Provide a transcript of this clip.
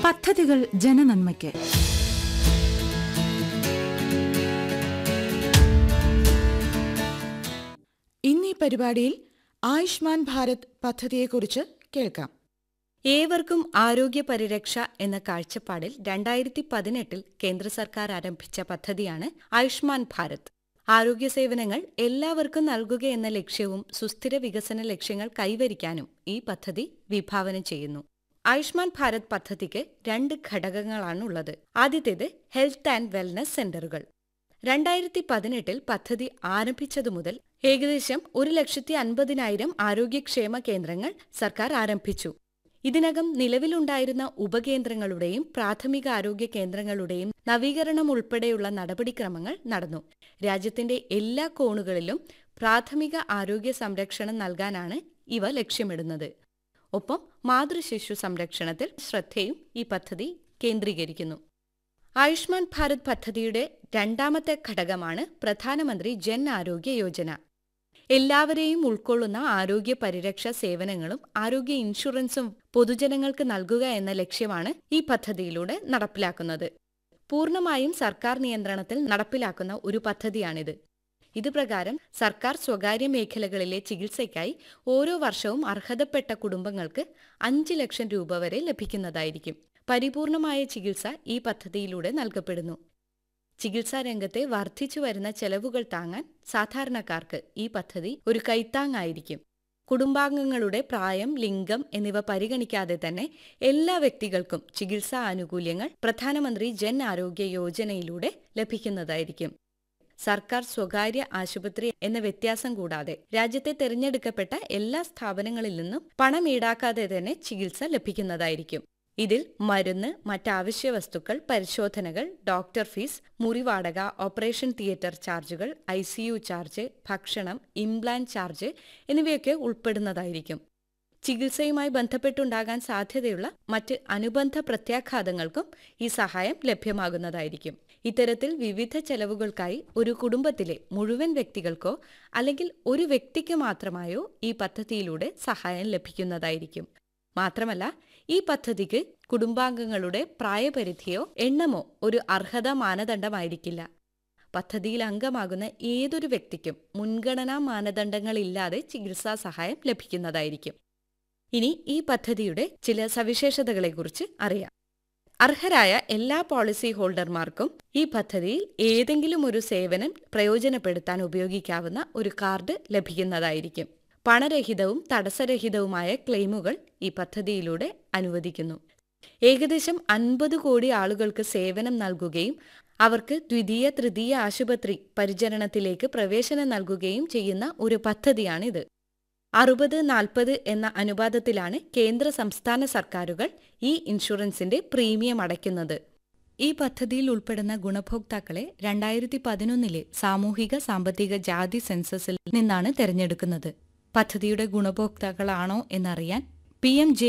പദ്ധതികൾ ജനനന്മയ്ക്ക് ഇന്നീ പരിപാടിയിൽ ആയുഷ്മാൻ ഭാരത് പദ്ധതിയെക്കുറിച്ച് കേൾക്കാം ഏവർക്കും ആരോഗ്യ പരിരക്ഷ എന്ന കാഴ്ചപ്പാടിൽ രണ്ടായിരത്തി പതിനെട്ടിൽ കേന്ദ്ര സർക്കാർ ആരംഭിച്ച പദ്ധതിയാണ് ആയുഷ്മാൻ ഭാരത് ആരോഗ്യ സേവനങ്ങൾ എല്ലാവർക്കും നൽകുക എന്ന ലക്ഷ്യവും സുസ്ഥിര വികസന ലക്ഷ്യങ്ങൾ കൈവരിക്കാനും ഈ പദ്ധതി വിഭാവനം ചെയ്യുന്നു ആയുഷ്മാൻ ഭാരത് പദ്ധതിക്ക് രണ്ട് ഘടകങ്ങളാണുള്ളത് ആദ്യത്തേത് ഹെൽത്ത് ആൻഡ് വെൽനസ് സെന്ററുകൾ രണ്ടായിരത്തി പതിനെട്ടിൽ പദ്ധതി ആരംഭിച്ചതു മുതൽ ഏകദേശം ഒരു ലക്ഷത്തി അൻപതിനായിരം ആരോഗ്യക്ഷേമ കേന്ദ്രങ്ങൾ സർക്കാർ ആരംഭിച്ചു ഇതിനകം നിലവിലുണ്ടായിരുന്ന ഉപകേന്ദ്രങ്ങളുടെയും പ്രാഥമിക ആരോഗ്യ കേന്ദ്രങ്ങളുടെയും നവീകരണം ഉൾപ്പെടെയുള്ള നടപടിക്രമങ്ങൾ നടന്നു രാജ്യത്തിന്റെ എല്ലാ കോണുകളിലും പ്രാഥമിക ആരോഗ്യ സംരക്ഷണം നൽകാനാണ് ഇവ ലക്ഷ്യമിടുന്നത് ഒപ്പം മാതൃശിശു സംരക്ഷണത്തിൽ ശ്രദ്ധയും ഈ പദ്ധതി കേന്ദ്രീകരിക്കുന്നു ആയുഷ്മാൻ ഭാരത് പദ്ധതിയുടെ രണ്ടാമത്തെ ഘടകമാണ് പ്രധാനമന്ത്രി ജൻ ആരോഗ്യ യോജന എല്ലാവരെയും ഉൾക്കൊള്ളുന്ന ആരോഗ്യ പരിരക്ഷ സേവനങ്ങളും ആരോഗ്യ ഇൻഷുറൻസും പൊതുജനങ്ങൾക്ക് നൽകുക എന്ന ലക്ഷ്യമാണ് ഈ പദ്ധതിയിലൂടെ നടപ്പിലാക്കുന്നത് പൂർണ്ണമായും സർക്കാർ നിയന്ത്രണത്തിൽ നടപ്പിലാക്കുന്ന ഒരു പദ്ധതിയാണിത് ഇത് പ്രകാരം സർക്കാർ സ്വകാര്യ മേഖലകളിലെ ചികിത്സയ്ക്കായി ഓരോ വർഷവും അർഹതപ്പെട്ട കുടുംബങ്ങൾക്ക് അഞ്ച് ലക്ഷം രൂപ വരെ ലഭിക്കുന്നതായിരിക്കും പരിപൂർണമായ ചികിത്സ ഈ പദ്ധതിയിലൂടെ നൽകപ്പെടുന്നു ചികിത്സാ രംഗത്തെ വർദ്ധിച്ചു വരുന്ന ചെലവുകൾ താങ്ങാൻ സാധാരണക്കാർക്ക് ഈ പദ്ധതി ഒരു കൈത്താങ്ങായിരിക്കും കുടുംബാംഗങ്ങളുടെ പ്രായം ലിംഗം എന്നിവ പരിഗണിക്കാതെ തന്നെ എല്ലാ വ്യക്തികൾക്കും ചികിത്സാ ആനുകൂല്യങ്ങൾ പ്രധാനമന്ത്രി ജൻ ആരോഗ്യ യോജനയിലൂടെ ലഭിക്കുന്നതായിരിക്കും സർക്കാർ സ്വകാര്യ ആശുപത്രി എന്ന വ്യത്യാസം കൂടാതെ രാജ്യത്തെ തിരഞ്ഞെടുക്കപ്പെട്ട എല്ലാ സ്ഥാപനങ്ങളിൽ നിന്നും പണം ഈടാക്കാതെ തന്നെ ചികിത്സ ലഭിക്കുന്നതായിരിക്കും ഇതിൽ മരുന്ന് മറ്റാവശ്യ വസ്തുക്കൾ പരിശോധനകൾ ഡോക്ടർ ഫീസ് മുറിവാടക ഓപ്പറേഷൻ തിയേറ്റർ ചാർജുകൾ ഐ ചാർജ് ഭക്ഷണം ഇംപ്ലാന്റ് ചാർജ് എന്നിവയൊക്കെ ഉൾപ്പെടുന്നതായിരിക്കും ചികിത്സയുമായി ബന്ധപ്പെട്ടുണ്ടാകാൻ സാധ്യതയുള്ള മറ്റ് അനുബന്ധ പ്രത്യാഘാതങ്ങൾക്കും ഈ സഹായം ലഭ്യമാകുന്നതായിരിക്കും ഇത്തരത്തിൽ വിവിധ ചെലവുകൾക്കായി ഒരു കുടുംബത്തിലെ മുഴുവൻ വ്യക്തികൾക്കോ അല്ലെങ്കിൽ ഒരു വ്യക്തിക്ക് മാത്രമായോ ഈ പദ്ധതിയിലൂടെ സഹായം ലഭിക്കുന്നതായിരിക്കും മാത്രമല്ല ഈ പദ്ധതിക്ക് കുടുംബാംഗങ്ങളുടെ പ്രായപരിധിയോ എണ്ണമോ ഒരു അർഹതാ മാനദണ്ഡമായിരിക്കില്ല പദ്ധതിയിൽ അംഗമാകുന്ന ഏതൊരു വ്യക്തിക്കും മുൻഗണനാ മാനദണ്ഡങ്ങളില്ലാതെ ചികിത്സാ സഹായം ലഭിക്കുന്നതായിരിക്കും ഇനി ഈ പദ്ധതിയുടെ ചില സവിശേഷതകളെക്കുറിച്ച് അറിയാം അർഹരായ എല്ലാ പോളിസി ഹോൾഡർമാർക്കും ഈ പദ്ധതിയിൽ ഏതെങ്കിലും ഒരു സേവനം പ്രയോജനപ്പെടുത്താൻ ഉപയോഗിക്കാവുന്ന ഒരു കാർഡ് ലഭിക്കുന്നതായിരിക്കും പണരഹിതവും തടസ്സരഹിതവുമായ ക്ലെയിമുകൾ ഈ പദ്ധതിയിലൂടെ അനുവദിക്കുന്നു ഏകദേശം അൻപത് കോടി ആളുകൾക്ക് സേവനം നൽകുകയും അവർക്ക് ദ്വിതീയ തൃതീയ ആശുപത്രി പരിചരണത്തിലേക്ക് പ്രവേശനം നൽകുകയും ചെയ്യുന്ന ഒരു പദ്ധതിയാണിത് അറുപത് നാൽപ്പത് എന്ന അനുപാതത്തിലാണ് കേന്ദ്ര സംസ്ഥാന സർക്കാരുകൾ ഈ ഇൻഷുറൻസിന്റെ പ്രീമിയം അടയ്ക്കുന്നത് ഈ പദ്ധതിയിൽ ഉൾപ്പെടുന്ന ഗുണഭോക്താക്കളെ രണ്ടായിരത്തി പതിനൊന്നിലെ സാമൂഹിക സാമ്പത്തിക ജാതി സെൻസസിൽ നിന്നാണ് തെരഞ്ഞെടുക്കുന്നത് പദ്ധതിയുടെ ഗുണഭോക്താക്കളാണോ എന്നറിയാൻ പി എം ജെ